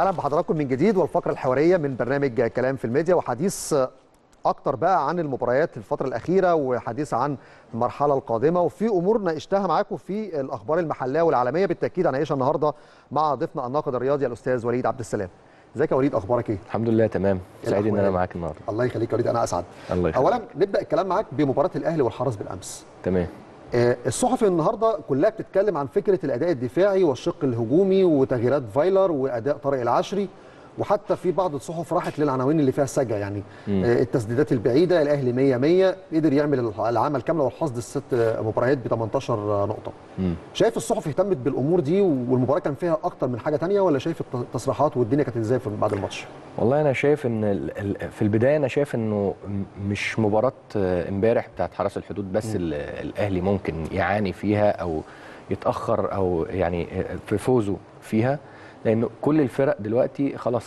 اهلا بحضراتكم من جديد والفقره الحواريه من برنامج كلام في الميديا وحديث اكتر بقى عن المباريات الفتره الاخيره وحديث عن المرحله القادمه وفي امور ناقشتها معاكم في الاخبار المحليه والعالميه بالتاكيد هنعيشها النهارده مع ضيفنا الناقد الرياضي الاستاذ وليد عبد السلام ازيك يا وليد اخبارك ايه الحمد لله تمام إيه سعيد ان الأخبار انا إيه؟ معاك النهارده الله يخليك يا وليد انا اسعد الله يخليك اولا نبدا الكلام معاك بمباراه الاهلي والحرس بالامس تمام آه، الصحف النهارده كلها بتتكلم عن فكره الاداء الدفاعي والشق الهجومي وتغييرات فايلر واداء طارق العشري وحتى في بعض الصحف راحت للعناوين اللي فيها السجع يعني آه، التسديدات البعيده الاهلي 100 100 قدر يعمل العمل كامله والحصد الست مباريات ب 18 نقطه مم. شايف الصحف اهتمت بالامور دي والمباراه كان فيها اكتر من حاجه تانية ولا شايف التصريحات والدنيا كانت ازاي في- بعد الماتش والله انا شايف ان ال- ال- في البدايه انا شايف انه م- مش مباراه آه، امبارح بتاعت حرس الحدود بس ال- الاهلي ممكن يعاني فيها او يتاخر او يعني آه، في فوزه فيها لان كل الفرق دلوقتي خلاص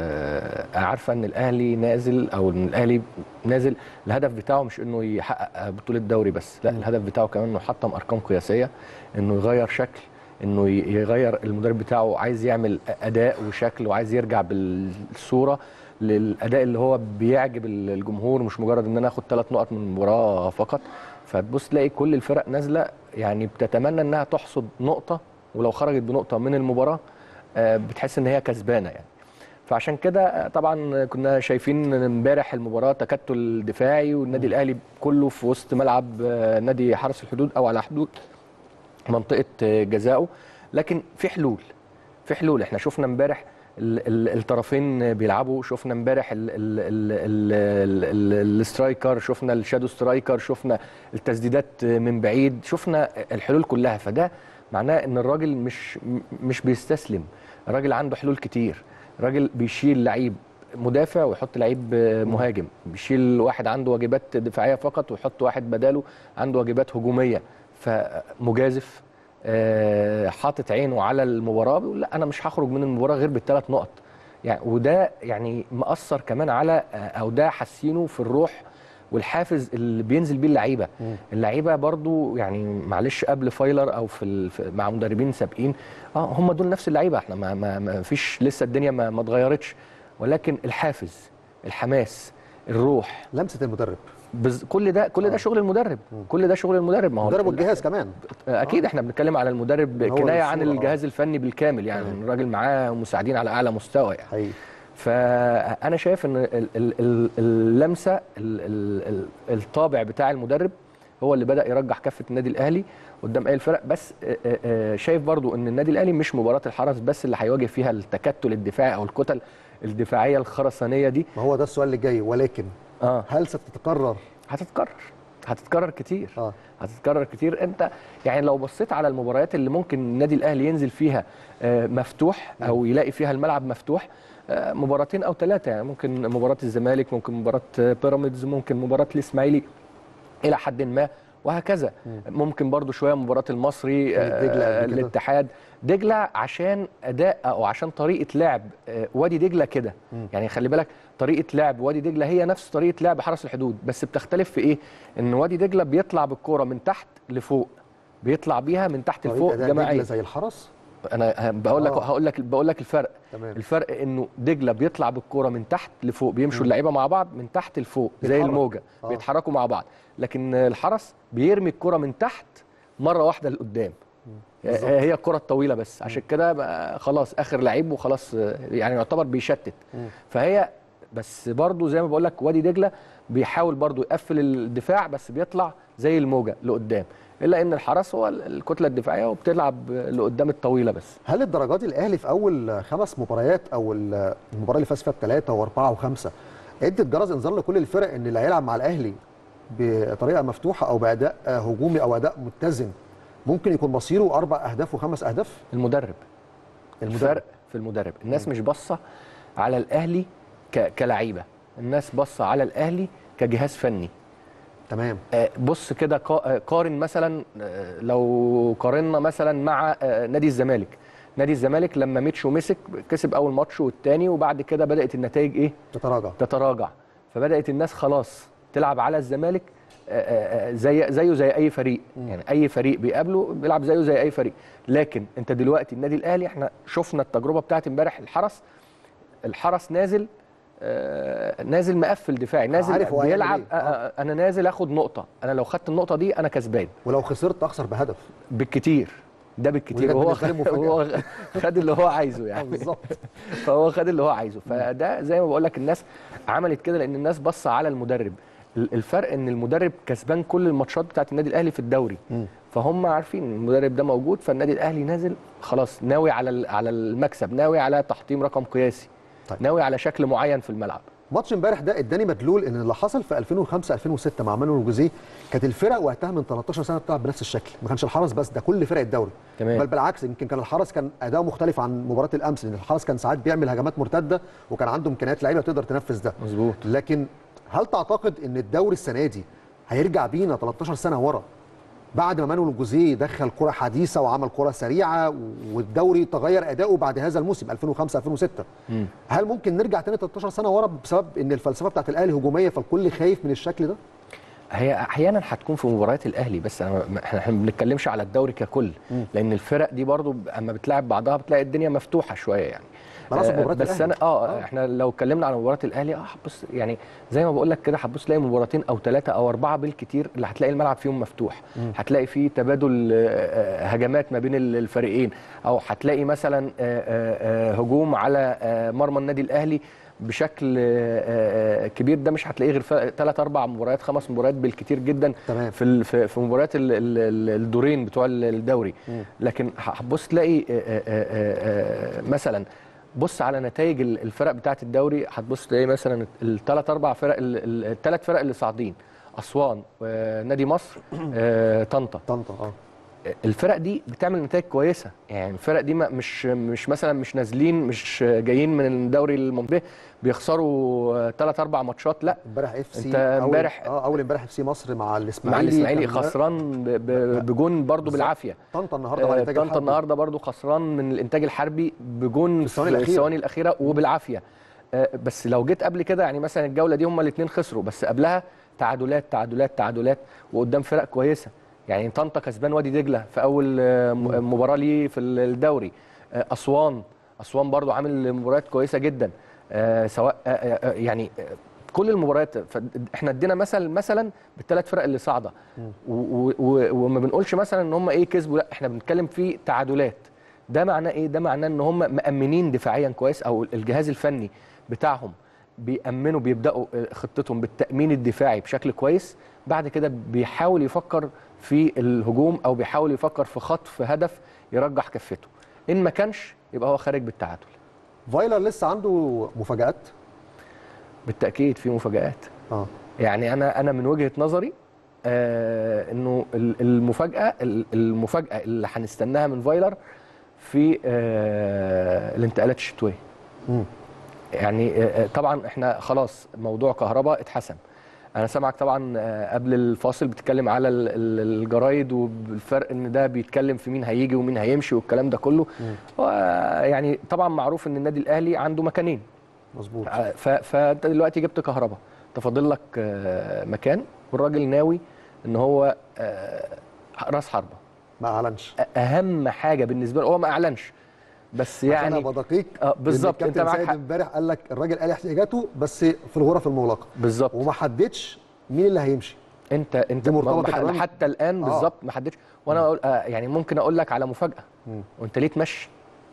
آه، عارفه ان الاهلي نازل او ان الاهلي نازل الهدف بتاعه مش انه يحقق بطوله دوري بس لا الهدف بتاعه كمان انه يحطم ارقام قياسيه انه يغير شكل انه ي- يغير المدرب بتاعه عايز يعمل اداء وشكل وعايز يرجع بالصوره للاداء اللي هو بيعجب الجمهور مش مجرد ان انا اخد ثلاث نقط من المباراه فقط فتبص تلاقي كل الفرق نازله يعني بتتمنى انها تحصد نقطه ولو خرجت بنقطه من المباراه آه، بتحس ان هي كسبانه يعني فعشان كده آه، طبعا كنا شايفين امبارح المباراه تكتل دفاعي والنادي الاهلي كله في وسط ملعب آه، نادي حرس الحدود او على حدود منطقه جزائه لكن في حلول في حلول احنا شفنا امبارح ال- ال- الطرفين بيلعبوا شفنا امبارح ال- ال- ال- ال- ال- السترايكر شفنا الشادو سترايكر شفنا التسديدات من بعيد شفنا الحلول كلها فده معناه ان الراجل مش مش بيستسلم الراجل عنده حلول كتير راجل بيشيل لعيب مدافع ويحط لعيب مهاجم بيشيل واحد عنده واجبات دفاعيه فقط ويحط واحد بداله عنده واجبات هجوميه فمجازف آه، حاطط عينه على المباراه بيقول لا انا مش هخرج من المباراه غير بالثلاث نقط يعني وده يعني مأثر كمان على آه، او ده حسينه في الروح والحافز اللي بينزل بيه اللعيبه اللعيبه برضو يعني معلش قبل فايلر او في ال- في- مع مدربين سابقين اه هم دول نفس اللعيبه احنا ما, ما, ما فيش لسه الدنيا ما, ما اتغيرتش ولكن الحافز الحماس الروح لمسه المدرب بز... كل ده كل ده شغل المدرب كل ده شغل المدرب ما هو المدرب والجهاز كمان اكيد احنا بنتكلم على المدرب هو كنايه عن الصورة، آه. الجهاز الفني بالكامل يعني تمام. الراجل معاه مساعدين على اعلى مستوى يعني حقيقي فانا شايف ان ال- ال- ال- اللمسه ال- ال- ال- الطابع بتاع المدرب هو اللي بدا يرجح كفه النادي الاهلي قدام اي الفرق بس آه، آه، آه، شايف برضو ان النادي الاهلي مش مباراه الحرس بس اللي هيواجه فيها التكتل الدفاعي او الكتل الدفاعيه الخرسانيه دي ما هو ده السؤال اللي جاي ولكن اه هل ستتكرر هتتكرر هتتكرر كتير اه هتتكرر كتير انت يعني لو بصيت على المباريات اللي ممكن النادي الاهلي ينزل فيها آه، مفتوح او يلاقي فيها الملعب مفتوح آه، مباراتين او ثلاثه يعني ممكن مباراه الزمالك ممكن مباراه آه، بيراميدز ممكن مباراه الاسماعيلي الى حد ما وهكذا ممكن برضو شويه مباراه المصري آه، دجلة قبل كده. الاتحاد دجله عشان اداء او عشان طريقه لعب آه، وادي دجله كده يعني خلي بالك طريقه لعب وادي دجله هي نفس طريقه لعب حرس الحدود بس بتختلف في ايه ان وادي دجله بيطلع بالكوره من تحت لفوق بيطلع بيها من تحت طريقة لفوق أداء دجلة جماعيه زي الحرس انا بقول لك آه. هقول لك بقول لك الفرق تمام. الفرق انه دجله بيطلع بالكوره من تحت لفوق بيمشوا اللعيبه مع بعض من تحت لفوق زي بيتحرك. الموجه آه. بيتحركوا مع بعض لكن الحرس بيرمي الكره من تحت مره واحده لقدام بالظبط. هي الكره الطويله بس عشان كده بقى خلاص اخر لعيب وخلاص يعني يعتبر بيشتت فهي بس برضو زي ما بقول لك وادي دجله بيحاول برضو يقفل الدفاع بس بيطلع زي الموجه لقدام الا ان الحرس هو الكتله الدفاعيه وبتلعب لقدام الطويله بس هل الدرجات الاهلي في اول خمس مباريات او المباراه اللي فاز فيها بثلاثه واربعه وخمسه ادت جرس انذار لكل الفرق ان اللي هيلعب مع الاهلي بطريقه مفتوحه او باداء هجومي او اداء متزن ممكن يكون مصيره اربع اهداف وخمس اهداف المدرب الفرق في المدرب الناس مش باصه على الاهلي ك- كلعيبه الناس باصه على الاهلي كجهاز فني تمام آه، بص كده قا- آه، قارن مثلا آه، لو قارنا مثلا مع آه، نادي الزمالك نادي الزمالك لما ميتشو مسك كسب اول ماتش والتاني وبعد كده بدات النتائج ايه تتراجع تتراجع فبدات الناس خلاص تلعب على الزمالك آه، آه، زي زيه زي اي فريق يعني اي فريق بيقابله بيلعب زيه زي اي فريق لكن انت دلوقتي النادي الاهلي احنا شفنا التجربه بتاعت امبارح الحرس الحرس نازل آه، نازل مقفل دفاعي نازل عارف هو هيعمل بيلعب إيه. آه، آه، انا نازل اخد نقطه انا لو خدت النقطه دي انا كسبان ولو خسرت اخسر بهدف بالكتير ده بالكتير ودي وهو كانت بالنسبة لي هو خد اللي هو عايزه آه، يعني بالظبط فهو خد اللي هو عايزه فده زي ما بقول لك الناس عملت كده لان الناس بصه على المدرب ال- الفرق ان المدرب كسبان كل الماتشات بتاعت النادي الاهلي في الدوري مم. فهم عارفين إن المدرب ده موجود فالنادي الاهلي نازل خلاص ناوي على ال- على المكسب ناوي على تحطيم رقم قياسي طيب. ناوي على شكل معين في الملعب ماتش امبارح ده اداني مدلول ان اللي حصل في 2005 2006 مع مانويل جوزيه كانت الفرق وقتها من 13 سنه بتلعب بنفس الشكل ما كانش الحرس بس ده كل فرق الدوري تمام. بل بالعكس يمكن كان الحرس كان اداؤه مختلف عن مباراه الامس لان الحرس كان ساعات بيعمل هجمات مرتده وكان عنده امكانيات لعيبه تقدر تنفذ ده مظبوط لكن هل تعتقد ان الدوري السنه دي هيرجع بينا 13 سنه ورا بعد ما مانويل جوزيه دخل كره حديثه وعمل كره سريعه والدوري تغير اداؤه بعد هذا الموسم 2005 2006 مم. هل ممكن نرجع تاني 13 سنه ورا بسبب ان الفلسفه بتاعت الاهلي هجوميه فالكل خايف من الشكل ده هي احيانا هتكون في مباريات الاهلي بس انا ما- احنا إحنا ما بنتكلمش على الدوري ككل مم. لان الفرق دي برضو اما بتلاعب بعضها بتلاقي الدنيا مفتوحه شويه يعني ما أنا أقصد آه، مباريات بس الأهلي. انا اه, آه. احنا لو اتكلمنا على مباراه الاهلي اه هتبص يعني زي ما بقول لك كده هتبص تلاقي مباراتين او ثلاثه او اربعه بالكتير اللي هتلاقي الملعب فيهم مفتوح هتلاقي فيه تبادل آه، آه، هجمات ما بين ال- الفريقين او هتلاقي مثلا آه، آه، آه، هجوم على آه، مرمى النادي الاهلي بشكل آه، آه، كبير ده مش هتلاقيه غير ثلاث اربع مباريات خمس مباريات بالكتير جدا تمام. في ال- في في مباريات ال- ال- ال- الدورين بتوع ال- الدوري مم. لكن هتبص تلاقي آه، آه، آه، آه، مثلا بص على نتائج ال- الفرق بتاعه الدوري هتبص تلاقي مثلا الثلاث اربع فرق الثلاث فرق اللي صاعدين اسوان ونادي مصر آه، طنطا طنطا اه الفرق دي بتعمل نتائج كويسه يعني الفرق دي ما- مش مش مثلا مش نازلين مش جايين من الدوري الممتاز بيخسروا ثلاث اربع ماتشات لا امبارح اف سي أنت أول- امبارح- اه اول امبارح اف سي مصر مع الاسماعيلي مع الاسماعيلي كان- خسران ب- ب- بجون برضو بالظبط. بالعافيه طنطا النهارده مع آه، الانتاج طنطا الحربي. النهارده برضو خسران من الانتاج الحربي بجون في الثواني في الأخيرة. الثواني الاخيره وبالعافيه آه، بس لو جيت قبل كده يعني مثلا الجوله دي هم الاثنين خسروا بس قبلها تعادلات تعادلات تعادلات وقدام فرق كويسه يعني طنطا كسبان وادي دجله في اول آه، م- مباراه ليه في الدوري آه، اسوان اسوان برضو عامل مباريات كويسه جدا آه، سواء آه، آه، آه، يعني آه، كل المباريات احنا ادينا مثل مثلا بالثلاث فرق اللي صاعده و- و- و- وما بنقولش مثلا ان هم ايه كسبوا لا احنا بنتكلم في تعادلات ده معناه ايه ده معناه ان هم مأمنين دفاعيا كويس او الجهاز الفني بتاعهم بيأمنوا بيبدأوا خطتهم بالتأمين الدفاعي بشكل كويس بعد كده بيحاول يفكر في الهجوم او بيحاول يفكر في خطف هدف يرجح كفته ان ما كانش يبقى هو خارج بالتعادل فايلر لسه عنده مفاجآت بالتأكيد في مفاجآت اه يعني انا انا من وجهه نظري آه انه ال- المفاجاه ال- المفاجاه اللي هنستناها من فايلر في آه الانتقالات الشتويه مم. يعني آه آه، طبعا احنا خلاص موضوع كهرباء اتحسم انا سامعك طبعا آه، قبل الفاصل بتتكلم على ال- ال- الجرايد والفرق ان ده بيتكلم في مين هيجي ومين هيمشي والكلام ده كله هو يعني طبعا معروف ان النادي الاهلي عنده مكانين مظبوط ف- فانت دلوقتي جبت كهرباء تفاضل لك آه، مكان والراجل ناوي ان هو آه، راس حربه ما اعلنش أ- اهم حاجه بالنسبه له هو ما اعلنش بس يعني يعني ابقى دقيق آه، بالظبط، لأن أنت الكابتن معاك سيد حق. امبارح قال لك الراجل قال احتياجاته بس في الغرف المغلقه بالظبط وما حددش مين اللي هيمشي انت انت دي مرتبطة ما- كمان؟ حتى الان آه. بالظبط ما حددش وانا أقول آه يعني ممكن اقول لك على مفاجاه مم. وانت ليه تمشي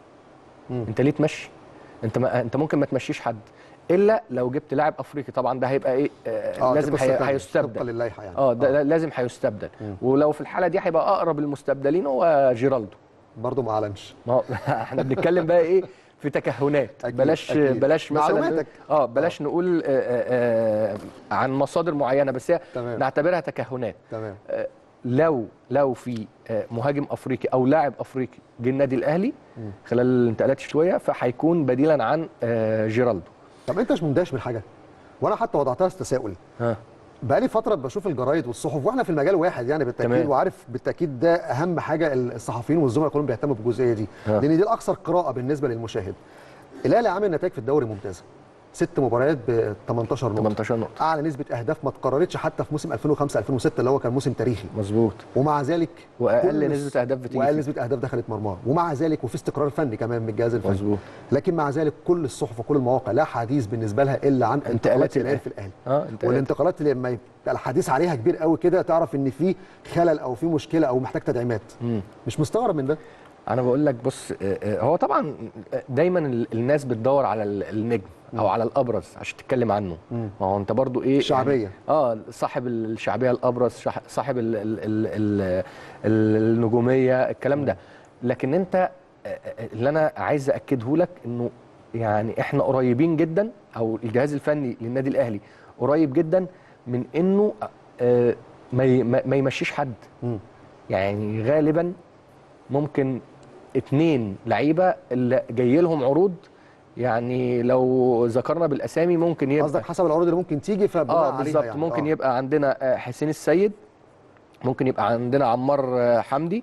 مم. انت ليه تمشي انت ما انت ممكن ما تمشيش حد الا لو جبت لاعب افريقي طبعا ده هيبقى ايه آه اه دي لازم قصة هي- تانية، طبقا هيستبدل للائحه يعني اه ده ده لازم هيستبدل ولو في الحاله دي هيبقى اقرب المستبدلين هو جيرالدو برضه ما اعلنش ما هو احنا بنتكلم بقى ايه في تكهنات أكيد، بلاش أكيد. بلاش مثلا معلوماتك. اه بلاش نقول آه آه آه عن مصادر معينه بس هي تمام. نعتبرها تكهنات تمام آه، لو لو في آه، مهاجم افريقي او لاعب افريقي جه النادي الاهلي خلال الانتقالات الشتويه فهيكون بديلا عن آه، جيرالدو طب انت مش مندهش من حاجه وانا حتى وضعتها تساؤل ها بقالي فتره بشوف الجرايد والصحف واحنا في المجال واحد يعني بالتاكيد تمام. وعارف بالتاكيد ده اهم حاجه الصحفيين والزملاء كلهم بيهتموا بالجزئيه دي ها. لان دي الاكثر قراءه بالنسبه للمشاهد الاهلي عامل نتائج في الدوري ممتازه ست مباريات ب 18 نقطه 18 نقطه اعلى نسبه اهداف ما اتكررتش حتى في موسم 2005 2006 اللي هو كان موسم تاريخي مظبوط ومع ذلك واقل كل- نسبه اهداف بتيجي واقل فيه. نسبه اهداف دخلت مرماه ومع ذلك وفي استقرار فني كمان من الجهاز الفني مظبوط لكن مع ذلك كل الصحف وكل المواقع لا حديث بالنسبه لها الا عن انتقالات انتقالات الهلال الأهلي. في الاهلي اه انت والانتقالات اللي لما يبقى الحديث عليها كبير قوي كده تعرف ان في خلل او في مشكله او محتاج تدعيمات مم. مش مستغرب من ده انا بقول لك بص آه، آه، هو طبعا دايما ال- الناس بتدور على ال- النجم او على الابرز عشان تتكلم عنه مم. ما هو انت برضو ايه شعبية. يعني اه صاحب الشعبيه الابرز شح- صاحب ال ال ال ال النجوميه الكلام ده لكن انت آه، آه، اللي انا عايز اكده لك انه يعني احنا قريبين جدا او الجهاز الفني للنادي الاهلي قريب جدا من انه آه، ما ي- ما ما يمشيش حد مم. يعني غالبا ممكن اتنين لعيبه اللي جاي لهم عروض يعني لو ذكرنا بالاسامي ممكن يبقى قصدك حسب العروض اللي ممكن تيجي فبناء اه عليها بالظبط يعني. ممكن آه. يبقى عندنا آه، حسين السيد ممكن يبقى عندنا عمار آه، حمدي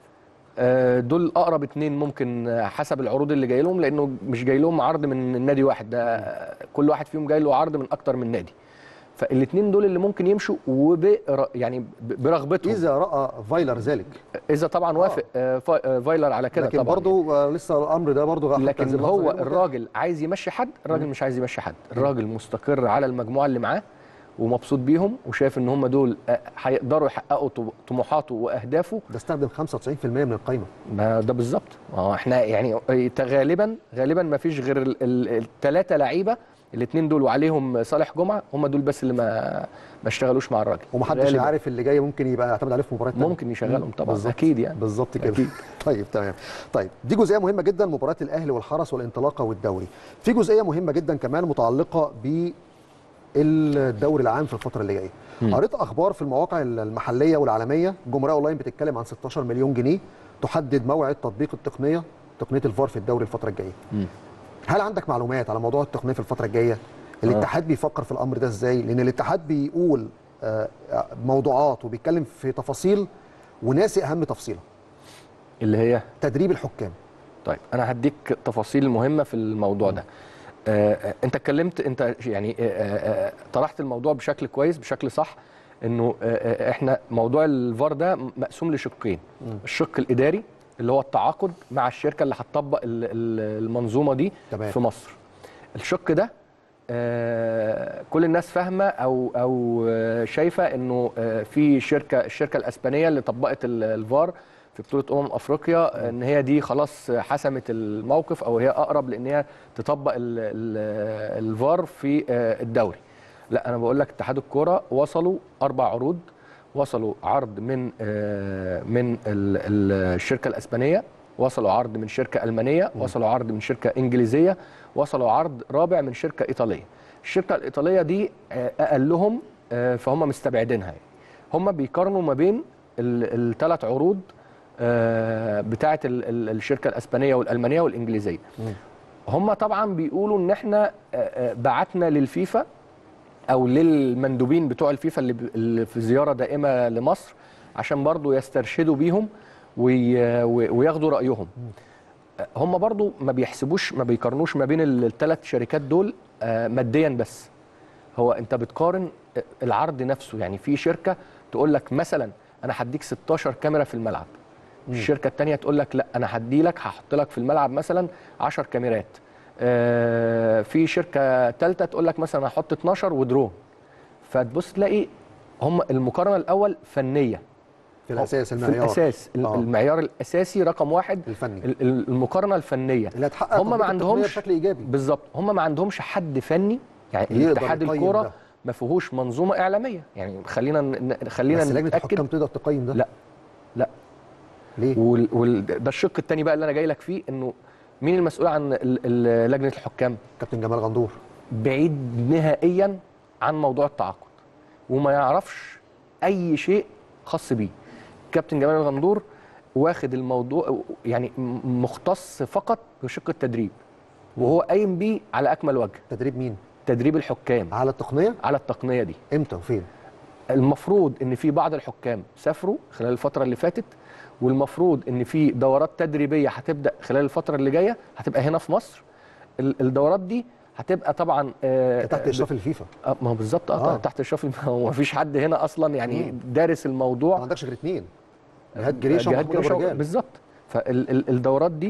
آه، دول اقرب اتنين ممكن آه، حسب العروض اللي جاي لهم لانه مش جاي لهم عرض من نادي واحد ده آه، كل واحد فيهم جاي له عرض من اكتر من نادي فالاثنين دول اللي ممكن يمشوا وب يعني ب- برغبتهم اذا راى فايلر ذلك اذا طبعا وافق آه، فا- آه، فايلر على كده لكن طبعا برضه آه، لسه الامر ده برضه حتى هذه لكن اللحظة هو غير متاح. الراجل عايز يمشي حد الراجل مش عايز يمشي حد الراجل مستقر على المجموعه اللي معاه ومبسوط بيهم وشايف ان هم دول آه، هيقدروا يحققوا طم- طموحاته واهدافه ده استخدم 95% من القايمه ما ده بالظبط ما هو احنا يعني آه، غالبا غالبا ما فيش غير الثلاثه لعيبه الاثنين دول وعليهم صالح جمعه هم دول بس اللي ما ما اشتغلوش مع الراجل ومحدش غالباً. عارف اللي جاي ممكن يبقى يعتمد عليه في مباراه تانية. ممكن يشغلهم طبعا بالظبط. اكيد يعني بالظبط كده أكيد. طيب تمام طيب دي جزئيه مهمه جدا مباراه الاهلي والحرس والانطلاقه والدوري في جزئيه مهمه جدا كمان متعلقه بالدوري العام في الفتره اللي جايه قريت اخبار في المواقع المحليه والعالميه جمهوريه اونلاين بتتكلم عن 16 مليون جنيه تحدد موعد تطبيق التقنيه تقنيه الفار في الدوري الفتره الجايه مم. هل عندك معلومات على موضوع التقنيه في الفتره الجايه الاتحاد بيفكر في الامر ده ازاي لان الاتحاد بيقول آه، آه، موضوعات وبيتكلم في تفاصيل وناسي اهم تفصيله اللي هي تدريب الحكام طيب انا هديك تفاصيل مهمه في الموضوع ده آه، آه، انت اتكلمت انت يعني آه، آه، آه، طرحت الموضوع بشكل كويس بشكل صح انه آه، آه، احنا موضوع الفار ده مقسوم لشقين الشق الاداري اللي هو التعاقد مع الشركه اللي هتطبق ال- ال- المنظومه دي تمام. في مصر الشق ده آه، كل الناس فاهمه او او آه، شايفه انه آه، في شركه الشركه الاسبانيه اللي طبقت ال- الفار في بطوله امم افريقيا ان هي دي خلاص حسمت الموقف او هي اقرب لان هي تطبق ال- ال- الفار في آه، الدوري لا انا بقول لك اتحاد الكوره وصلوا اربع عروض وصلوا عرض من آه، من ال- ال- الشركه الاسبانيه وصلوا عرض من شركه المانيه وصلوا عرض من شركه انجليزيه وصلوا عرض رابع من شركه ايطاليه الشركه الايطاليه دي آه، اقلهم آه، فهم مستبعدينها يعني. هم بيقارنوا ما بين الثلاث عروض آه، بتاعه ال- ال- الشركه الاسبانيه والالمانيه والانجليزيه هم طبعا بيقولوا ان احنا آه، آه، بعتنا للفيفا او للمندوبين بتوع الفيفا اللي, ب- اللي في زياره دائمه لمصر عشان برضو يسترشدوا بيهم وي- وي- وياخدوا رايهم هم برضو ما بيحسبوش ما بيقارنوش ما بين الثلاث شركات دول آه، ماديا بس هو انت بتقارن العرض نفسه يعني في شركه تقول لك مثلا انا هديك 16 كاميرا في الملعب الشركه الثانيه تقول لك لا انا هدي لك هحط لك في الملعب مثلا 10 كاميرات آه، في شركه ثالثه تقول لك مثلا هحط 12 ودرون فتبص تلاقي هم المقارنه الاول فنيه في الاساس في المعيار الاساس آه. المعيار الاساسي رقم واحد الفني ال- ال- المقارنه الفنيه اللي هتحقق هم تطبيق ما التقنية عندهمش بشكل ايجابي بالظبط هم ما عندهمش حد فني يعني يقدر اتحاد يقيم الكوره ده. ما فيهوش منظومه اعلاميه يعني خلينا ن- خلينا بس لجنه نتاكد الحكام تقدر تقيم ده لا لا ليه وال... وال... ده الشق الثاني بقى اللي انا جاي لك فيه انه مين المسؤول عن ال... ال... لجنه الحكام كابتن جمال غندور بعيد نهائيا عن موضوع التعاقد وما يعرفش اي شيء خاص بيه كابتن جمال الغندور واخد الموضوع يعني م- مختص فقط بشق التدريب وهو قايم بيه على اكمل وجه تدريب مين تدريب الحكام على التقنيه على التقنيه دي امتى وفين المفروض ان في بعض الحكام سافروا خلال الفتره اللي فاتت والمفروض ان في دورات تدريبيه هتبدا خلال الفتره اللي جايه هتبقى هنا في مصر ال- الدورات دي هتبقى طبعا آه، تحت اشراف الفيفا آه، ما هو بالظبط اه, آه. تحت اشراف هو ما فيش حد هنا اصلا يعني دارس ما الموضوع عندكش غير اثنين جهاد جريشه جهاد ومحمود ابو جريشة رجال بالظبط فالدورات دي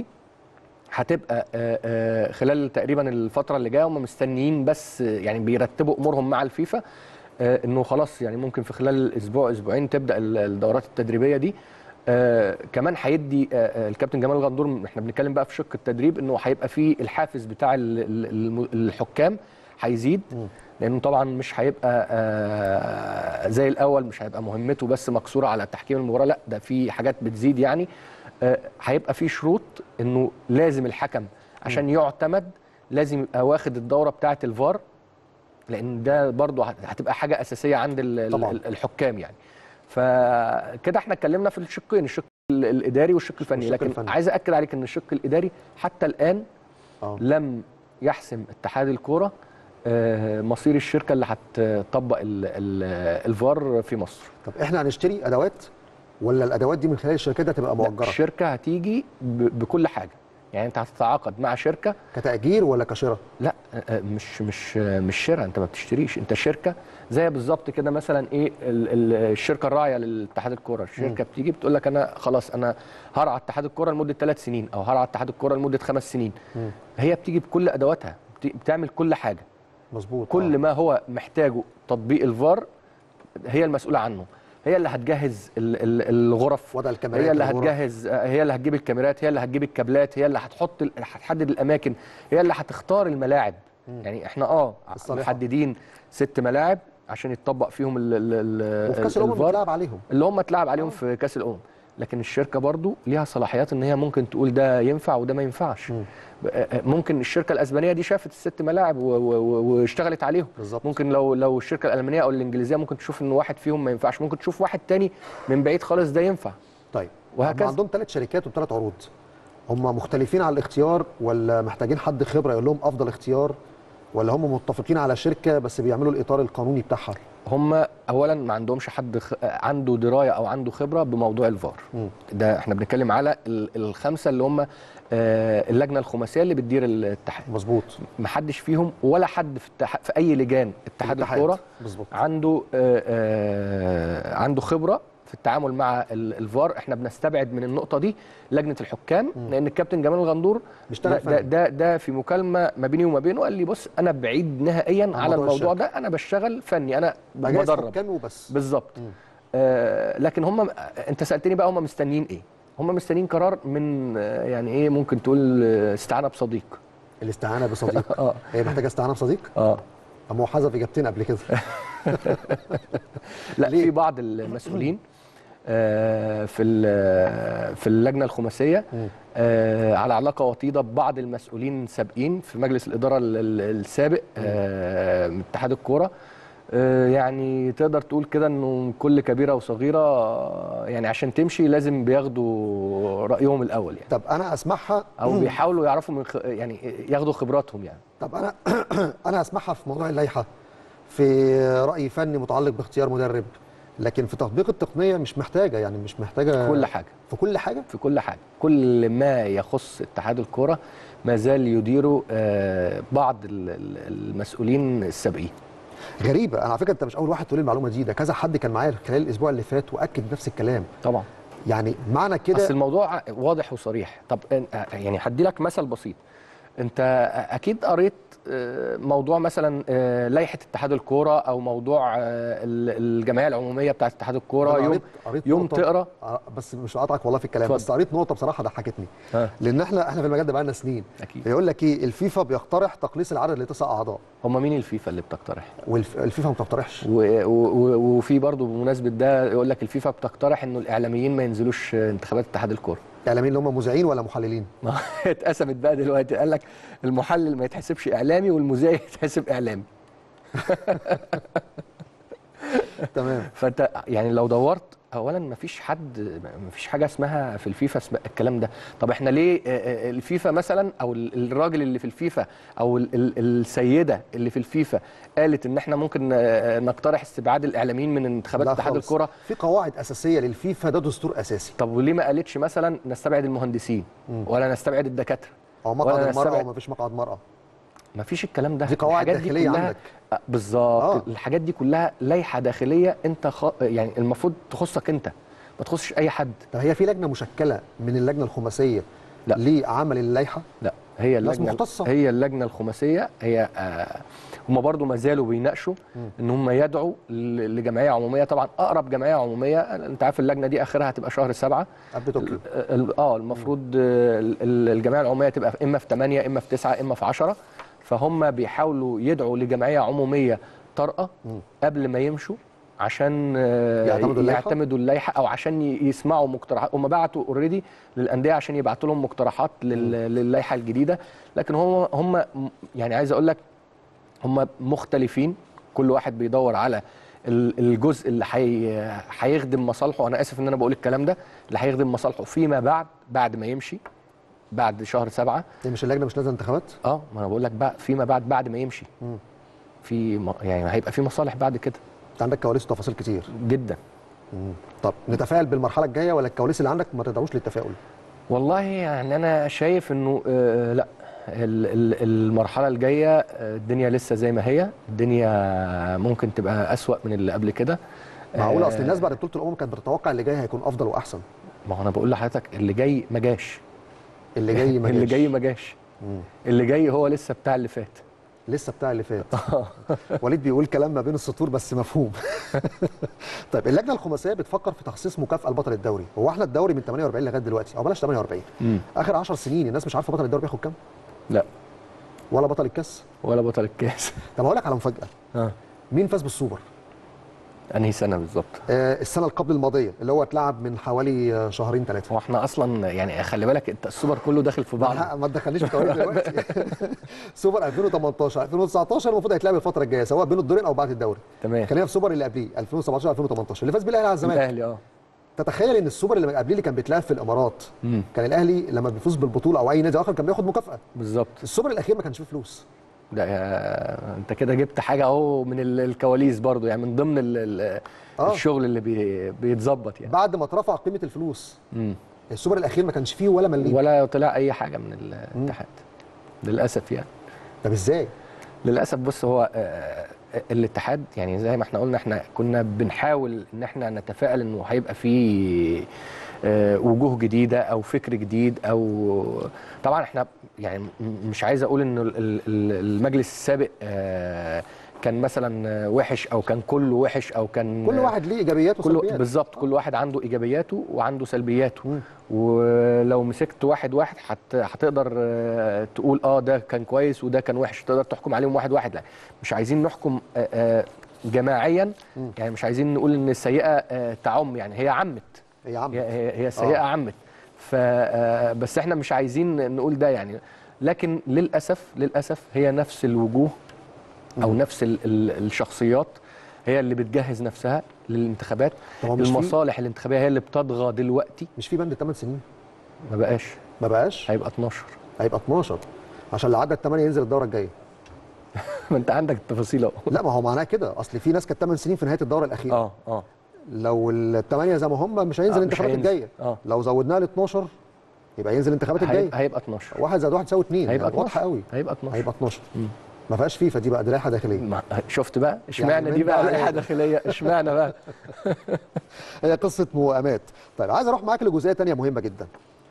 هتبقى آه، آه، خلال تقريبا الفتره اللي جايه هم مستنيين بس آه، يعني بيرتبوا امورهم مع الفيفا آه، انه خلاص يعني ممكن في خلال اسبوع اسبوعين تبدا ال- الدورات التدريبيه دي آه كمان هيدي آه آه، الكابتن جمال غندور احنا بنتكلم بقى في شق التدريب انه هيبقى في الحافز بتاع ال- ال- الم- الحكام هيزيد لانه طبعا مش هيبقى آه زي الاول مش هيبقى مهمته بس مقصوره على تحكيم المباراه لا ده في حاجات بتزيد يعني آه هيبقى في شروط انه لازم الحكم عشان يعتمد لازم يبقى واخد الدوره بتاعه الفار لان ده برضه هت- هتبقى حاجه اساسيه عند ال- ال- طبعاً. الحكام يعني فكده احنا اتكلمنا في الشقين الشق ال- الاداري والشق الفني والشق لكن الفني. عايز اكد عليك ان الشق الاداري حتى الان اه لم يحسم اتحاد الكوره آه، مصير الشركه اللي هتطبق ال- ال- الفار في مصر طب احنا هنشتري ادوات ولا الادوات دي من خلال الشركات دي هتبقى لا، مؤجره الشركه هتيجي ب- بكل حاجه يعني انت هتتعاقد مع شركه كتاجير ولا كشراء لا آه، مش مش آه، مش شراء انت ما بتشتريش انت شركه زي بالظبط كده مثلا ايه ال- ال- الشركه الراعيه للاتحاد الكوره الشركه بتيجي بتقول لك انا خلاص انا هرعى اتحاد الكوره لمده ثلاث سنين او هرعى اتحاد الكوره لمده خمس سنين مم. هي بتيجي بكل ادواتها بت- بتعمل كل حاجه مظبوط كل آه. ما هو محتاجه تطبيق الفار هي المسؤوله عنه هي اللي هتجهز ال- ال- الغرف وضع الكاميرات هي اللي الغرف. هتجهز هي اللي هتجيب الكاميرات هي اللي هتجيب الكابلات هي اللي هتحط ال- هتحدد الاماكن هي اللي هتختار الملاعب يعني احنا اه الصالحة. محددين ست ملاعب عشان يتطبق فيهم ال ال ال وفي كاس الامم الفار بتلعب عليهم اللي هم اتلعب عليهم في كاس الامم لكن الشركه برضو ليها صلاحيات ان هي ممكن تقول ده ينفع وده ما ينفعش مم. ممكن الشركه الاسبانيه دي شافت الست ملاعب و- و- و- واشتغلت عليهم بالظبط. ممكن لو لو الشركه الالمانيه او الانجليزيه ممكن تشوف ان واحد فيهم ما ينفعش ممكن تشوف واحد تاني من بعيد خالص ده ينفع طيب وهكذا. هم عندهم ثلاث شركات وثلاث عروض هم مختلفين على الاختيار ولا محتاجين حد خبره يقول لهم افضل اختيار ولا هم متفقين على شركه بس بيعملوا الاطار القانوني بتاعها هم اولا ما عندهمش حد خ... عنده درايه او عنده خبره بموضوع الفار مم. ده احنا بنتكلم على ال- الخمسه اللي هم آه، اللجنه الخماسيه اللي بتدير الاتحاد مظبوط ما حدش فيهم ولا حد في التح... في اي لجان اتحاد الاتحاد. الكوره بالظبط عنده آه، آه، عنده خبره في التعامل مع ال- الفار احنا بنستبعد من النقطه دي لجنه الحكام لان الكابتن جمال الغندور بيشتغل ده, ده, فني. ده, ده في مكالمه ما بيني وما بينه قال لي بص انا بعيد نهائيا على موضوع الموضوع الشركة. ده انا بشتغل فني انا مجالس بدرب حكام وبس بالظبط مم. آه لكن هم انت سالتني بقى هم مستنيين ايه هم مستنيين قرار من آه، يعني ايه ممكن تقول آه، استعانه بصديق الاستعانه بصديق اه هي محتاجه استعانه بصديق اه اما هو حذف اجابتين قبل كده لا ليه؟ في بعض المسؤولين آه، في ال- في اللجنه الخماسيه مم. آه، على علاقه وطيده ببعض المسؤولين سابقين في مجلس الاداره ال- ال- السابق آه، من اتحاد الكوره آه، يعني تقدر تقول كده انه كل كبيره وصغيره آه، يعني عشان تمشي لازم بياخدوا رايهم الاول يعني طب انا اسمعها او بيحاولوا يعرفوا من خ... يعني ياخدوا خبراتهم يعني طب انا انا اسمعها في موضوع اللائحه في راي فني متعلق باختيار مدرب لكن في تطبيق التقنيه مش محتاجه يعني مش محتاجه كل حاجه في كل حاجه في كل حاجه كل ما يخص اتحاد الكره ما زال يديره آه، بعض ال- ال- المسؤولين السابقين غريبه انا على فكره انت مش اول واحد تقول المعلومه دي ده كذا حد كان معايا خلال الاسبوع اللي فات واكد نفس الكلام طبعا يعني معنى كده اصل الموضوع واضح وصريح طب أن- يعني هدي لك مثل بسيط انت اكيد قريت آه، موضوع مثلا آه، لائحه اتحاد الكوره او موضوع آه، ال- الجمعيه العموميه بتاعه اتحاد الكوره أنا يوم قريت- قريت يوم نقطة- تقرا آه، بس مش هقطعك والله في الكلام اتفضل. بس قريت نقطه بصراحه ضحكتني ها. لان احنا احنا في المجال ده بقالنا سنين اكيد يقول لك ايه الفيفا بيقترح تقليص العدد لتسع اعضاء هم مين الفيفا اللي بتقترح والفيفا ما بتقترحش و- و- و- وفي برضه بمناسبه ده يقول لك الفيفا بتقترح انه الاعلاميين ما ينزلوش انتخابات اتحاد الكوره اعلاميين اللي هم مذيعين ولا محللين ما اتقسمت بقى دلوقتي قال لك المحلل ما يتحسبش اعلامي والمذيع يتحسب اعلامي تمام فانت يعني لو دورت اولا ما فيش حد ما فيش حاجه اسمها في الفيفا اسمها الكلام ده طب احنا ليه آه، آه، الفيفا مثلا او ال- الراجل اللي في الفيفا او ال- ال- السيده اللي في الفيفا قالت ان احنا ممكن آه، نقترح استبعاد الاعلاميين من انتخابات لا اتحاد خالص. الكره في قواعد اساسيه للفيفا ده دستور اساسي طب وليه ما قالتش مثلا نستبعد المهندسين مم. ولا نستبعد الدكاتره او مقعد ولا المراه نستبعد- وما فيش مقعد مراه ما فيش الكلام ده دي قواعد الحاجات داخلية كلها- عندك. آه، بالظبط آه. آه. الحاجات دي كلها لائحه داخليه انت خ... يعني المفروض تخصك انت ما تخصش اي حد طب هي في لجنه مشكله من اللجنه الخماسيه لا. لعمل اللائحه لا هي ناس اللجنه مختصة. هي اللجنه الخماسيه هي آه هم برضو ما زالوا بيناقشوا ان هم يدعوا ل- لجمعيه عموميه طبعا اقرب جمعيه عموميه انت عارف اللجنه دي اخرها هتبقى شهر سبعة قبل طوكيو ال- اه المفروض آه، ال- ال- الجمعيه العموميه تبقى اما في 8 اما في 9 اما في 10 فهم بيحاولوا يدعوا لجمعيه عموميه طارئه قبل ما يمشوا عشان آه، يعتمدوا اللائحة؟ يعتمدوا اللائحه او عشان ي- يسمعوا مقترحات هم بعتوا اوريدي للانديه عشان يبعتوا لهم مقترحات لل- للائحه الجديده لكن هم هم م- يعني عايز اقول لك هم مختلفين كل واحد بيدور على ال- الجزء اللي حي... هيخدم مصالحه انا اسف ان انا بقول الكلام ده اللي هيخدم مصالحه فيما بعد بعد ما يمشي بعد شهر سبعة هي مش اللجنه مش نازله انتخابات اه ما انا بقول لك بقى فيما بعد بعد ما يمشي مم. في م... يعني هيبقى في مصالح بعد كده انت عندك كواليس وتفاصيل كتير جدا مم. طب نتفائل بالمرحله الجايه ولا الكواليس اللي عندك ما تدعوش للتفاؤل والله يعني انا شايف انه آه لا ال- ال- المرحله الجايه آه، الدنيا لسه زي ما هي الدنيا ممكن تبقى اسوأ من اللي قبل كده معقول آه، اصل الناس بعد بطوله الامم كانت بتتوقع اللي جاي هيكون افضل واحسن ما هو انا بقول لحضرتك اللي جاي ما جاش اللي جاي ما اللي جاش. جاي ما جاش مم. اللي جاي هو لسه بتاع اللي فات لسه بتاع اللي فات وليد بيقول كلام ما بين السطور بس مفهوم طيب اللجنه الخماسيه بتفكر في تخصيص مكافاه لبطل الدوري هو احنا الدوري من 48 لغايه دلوقتي او بلاش 48 مم. اخر 10 سنين الناس مش عارفه بطل الدوري بياخد كام لا ولا بطل الكاس ولا بطل الكاس طب اقول لك على مفاجاه اه مين فاز بالسوبر انهي سنه بالظبط آه السنه اللي قبل الماضيه اللي هو اتلعب من حوالي آه، شهرين ثلاثه هو احنا اصلا يعني خلي بالك انت السوبر كله داخل في بعض ما ما تدخلنيش في تواريخ دلوقتي سوبر 2018 2019 المفروض هيتلعب الفتره الجايه سواء بين الدورين او بعد الدوري تمام خلينا في السوبر اللي قبليه 2017 2018 اللي فاز بيه الاهلي على الزمالك الاهلي اه تتخيل ان السوبر اللي قبليه اللي كان بيتلعب في الامارات مم. كان الاهلي لما بيفوز بالبطوله او اي نادي اخر كان بياخد مكافاه بالظبط السوبر الاخير ما كانش فيه فلوس ده يا- انت كده جبت حاجه اهو من ال- الكواليس برضو يعني من ضمن ال ال آه. الشغل اللي بي بيتظبط يعني بعد ما اترفع قيمه الفلوس مم. السوبر الاخير ما كانش فيه ولا مليم ولا طلع اي حاجه من الاتحاد للاسف يعني طب ازاي للاسف بص هو آه، الاتحاد يعني زي ما احنا قلنا احنا كنا بنحاول ان احنا نتفائل انه هيبقى في آه، وجوه جديده او فكر جديد او طبعا احنا يعني م- مش عايز اقول انه ال- ال- ال- المجلس السابق آه، كان مثلا وحش او كان كله وحش او كان كل واحد ليه ايجابيات كل وسلبيات بالظبط كل واحد عنده ايجابياته وعنده سلبياته مم. ولو مسكت واحد واحد هت- هتقدر آه، تقول اه ده كان كويس وده كان وحش تقدر تحكم عليهم واحد واحد لا مش عايزين نحكم آه، آه، جماعيا مم. يعني مش عايزين نقول ان السيئه آه، تعم يعني هي عمت يا عم هي هي, هي السيئه آه. عمت ف آه، بس احنا مش عايزين نقول ده يعني لكن للاسف للاسف هي نفس الوجوه او نفس ال ال الشخصيات هي اللي بتجهز نفسها للانتخابات طب هو مش في- المصالح الانتخابيه هي اللي بتطغى دلوقتي مش في بند 8 سنين ما بقاش ما بقاش هيبقى 12 هيبقى 12 عشان اللي عدى الثمانيه ينزل الدوره الجايه ما انت عندك التفاصيل اهو لا ما هو معناه كده اصل في ناس كانت 8 سنين في نهايه الدوره الاخيره اه اه لو الثمانيه زي ما هم مش هينزل آه، مش الانتخابات هينزل. الجايه اه لو زودناها ل 12 يبقى ينزل الانتخابات الجايه هيبقى, هيبقى 12 واحد زائد واحد يساوي اثنين هيبقى يعني واضحه 12 قوي هيبقى 12 هيبقى 12 مم. ما فيهاش فيفا دي بقى دي لائحه داخليه ما شفت بقى اشمعنى من دي بقى ده لائحه عليه. داخليه اشمعنى بقى هي قصه موائمات طيب عايز اروح معاك لجزئيه تانية مهمه جدا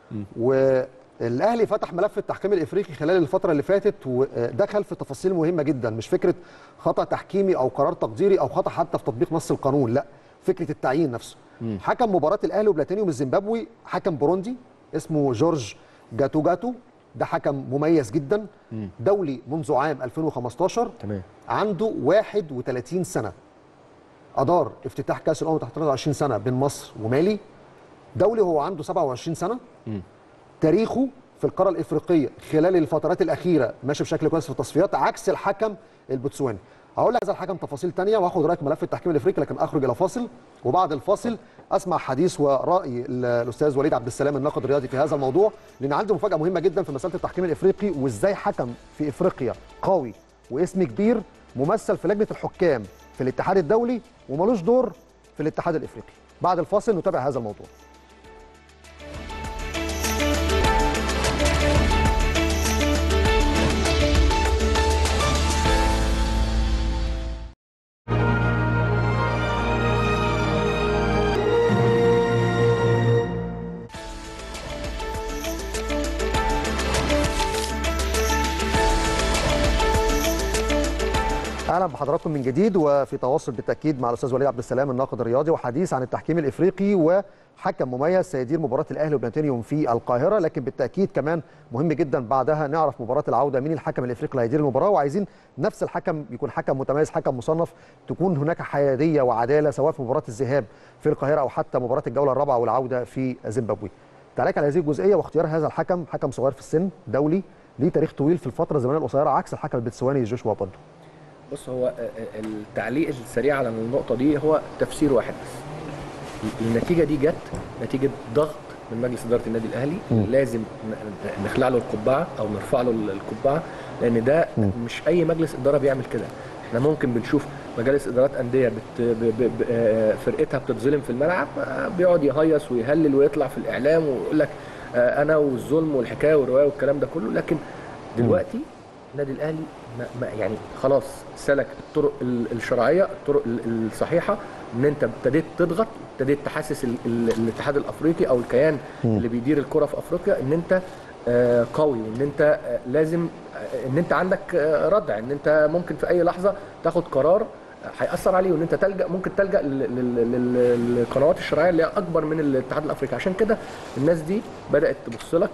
والاهلي فتح ملف التحكيم الافريقي خلال الفتره اللي فاتت ودخل في تفاصيل مهمه جدا مش فكره خطا تحكيمي او قرار تقديري او خطا حتى في تطبيق نص القانون لا فكره التعيين نفسه مم. حكم مباراه الاهلي وبلاتينيوم الزيمبابوي حكم بوروندي اسمه جورج جاتو جاتو ده حكم مميز جدا مم. دولي منذ عام 2015 تمام عنده 31 سنه ادار افتتاح كاس الامم تحت 23 سنه بين مصر ومالي دولي هو عنده 27 سنه مم. تاريخه في القاره الافريقيه خلال الفترات الاخيره ماشي بشكل كويس في التصفيات عكس الحكم البوتسواني هقول لك هذا الحكم تفاصيل تانية واخد رايك ملف التحكيم الافريقي لكن اخرج الى فاصل وبعد الفاصل اسمع حديث وراي ال- الاستاذ وليد عبد السلام الناقد الرياضي في هذا الموضوع لان عندي مفاجاه مهمه جدا في مساله التحكيم الافريقي وازاي حكم في افريقيا قوي واسم كبير ممثل في لجنه الحكام في الاتحاد الدولي وملوش دور في الاتحاد الافريقي بعد الفاصل نتابع هذا الموضوع اهلا بحضراتكم من جديد وفي تواصل بالتاكيد مع الاستاذ وليد عبد السلام الناقد الرياضي وحديث عن التحكيم الافريقي وحكم مميز سيدير مباراه الاهلي وبلاتينيوم في القاهره لكن بالتاكيد كمان مهم جدا بعدها نعرف مباراه العوده مين الحكم الافريقي اللي هيدير المباراه وعايزين نفس الحكم يكون حكم متميز حكم مصنف تكون هناك حياديه وعداله سواء في مباراه الذهاب في القاهره او حتى مباراه الجوله الرابعه والعوده في زيمبابوي. تعليق على هذه الجزئيه واختيار هذا الحكم حكم صغير في السن دولي ليه تاريخ طويل في الفتره الزمنيه القصيره عكس الحكم البتسواني جوشوا بادو. بص هو التعليق السريع على النقطه دي هو تفسير واحد بس النتيجه دي جت نتيجه ضغط من مجلس اداره النادي الاهلي م. لازم نخلع له القبعه او نرفع له القبعه لان ده م. مش اي مجلس اداره بيعمل كده احنا ممكن بنشوف مجالس ادارات انديه بت... ب... ب... فرقتها بتتظلم في الملعب بيقعد يهيص ويهلل ويطلع في الاعلام ويقول لك انا والظلم والحكايه والروايه والكلام ده كله لكن دلوقتي النادي الاهلي ما ما يعني خلاص سلك الطرق الشرعيه الطرق الصحيحه ان انت ابتديت تضغط ابتديت تحسس ال ال الاتحاد الافريقي او الكيان م. اللي بيدير الكره في افريقيا ان انت قوي وان انت لازم ان انت عندك ردع ان انت ممكن في اي لحظه تاخد قرار هياثر عليه وان انت تلجا ممكن تلجا للقنوات الشرعيه اللي هي اكبر من الاتحاد الافريقي عشان كده الناس دي بدات تبص لك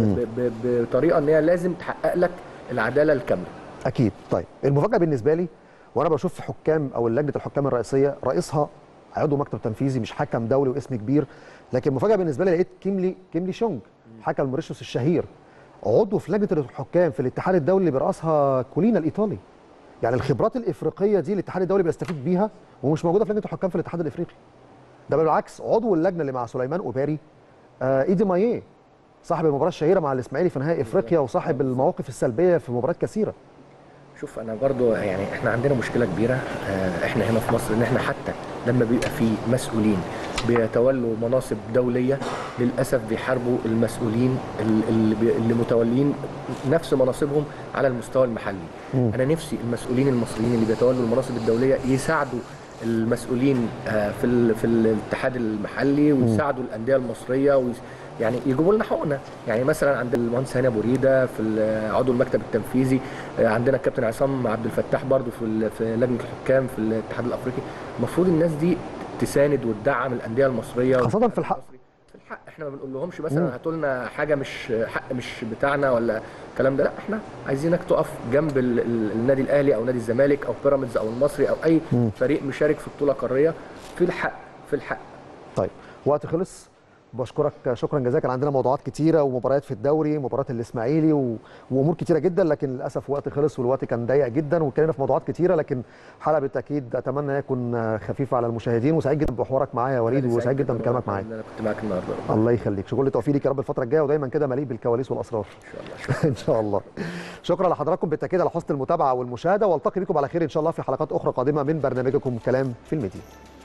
بطريقه ان هي لازم تحقق لك العداله الكامله اكيد طيب المفاجاه بالنسبه لي وانا بشوف حكام او لجنه الحكام الرئيسيه رئيسها عضو مكتب تنفيذي مش حكم دولي واسم كبير لكن المفاجاه بالنسبه لي لقيت كيملي كيملي شونج حكم موريشيوس الشهير عضو في لجنه الحكام في الاتحاد الدولي اللي بيرأسها كولينا الايطالي يعني الخبرات الافريقيه دي الاتحاد الدولي بيستفيد بيها ومش موجوده في لجنه الحكام في الاتحاد الافريقي ده بالعكس عضو اللجنه اللي مع سليمان اوباري آه ايدي مايه صاحب المباراه الشهيره مع الاسماعيلي في نهائي افريقيا وصاحب المواقف السلبيه في مباريات كثيره شوف انا برضو يعني احنا عندنا مشكله كبيره اه احنا هنا في مصر ان احنا حتى لما بيبقى في مسؤولين بيتولوا مناصب دوليه للاسف بيحاربوا المسؤولين اللي, اللي متولين نفس مناصبهم على المستوى المحلي م. انا نفسي المسؤولين المصريين اللي بيتولوا المناصب الدوليه يساعدوا المسؤولين في في الاتحاد المحلي ويساعدوا الانديه المصريه ويس يعني يجيبوا لنا حقوقنا يعني مثلا عند المهندس هاني ابو ريده في عضو المكتب التنفيذي عندنا الكابتن عصام عبد الفتاح برضو في في لجنه الحكام في الاتحاد الافريقي المفروض الناس دي تساند وتدعم الانديه المصريه خاصه في الحق في الحق احنا ما بنقول لهمش مثلا هاتوا لنا حاجه مش حق مش بتاعنا ولا الكلام ده لا احنا عايزينك تقف جنب النادي الاهلي او نادي الزمالك او بيراميدز او المصري او اي م. فريق مشارك في بطوله قاريه في الحق في الحق طيب وقت خلص بشكرك شكرا جزيلا كان عندنا موضوعات كتيره ومباريات في الدوري مباراه الاسماعيلي و... وامور كتيره جدا لكن للاسف وقت خلص والوقت كان ضيق جدا واتكلمنا في موضوعات كتيره لكن حلقه بالتاكيد اتمنى يكون خفيفه على المشاهدين وسعيد جدا بحوارك معايا يا وليد وسعيد جدا بكلامك معايا انا كنت معاك النهارده الله يخليك شكرا لتوفيق ليك يا رب الفتره الجايه ودايما كده مليء بالكواليس والاسرار ان شاء الله ان شاء الله شكرا لحضراتكم بالتاكيد على حسن المتابعه والمشاهده والتقي بكم على خير ان شاء الله في حلقات اخرى قادمه من برنامجكم كلام في الميديا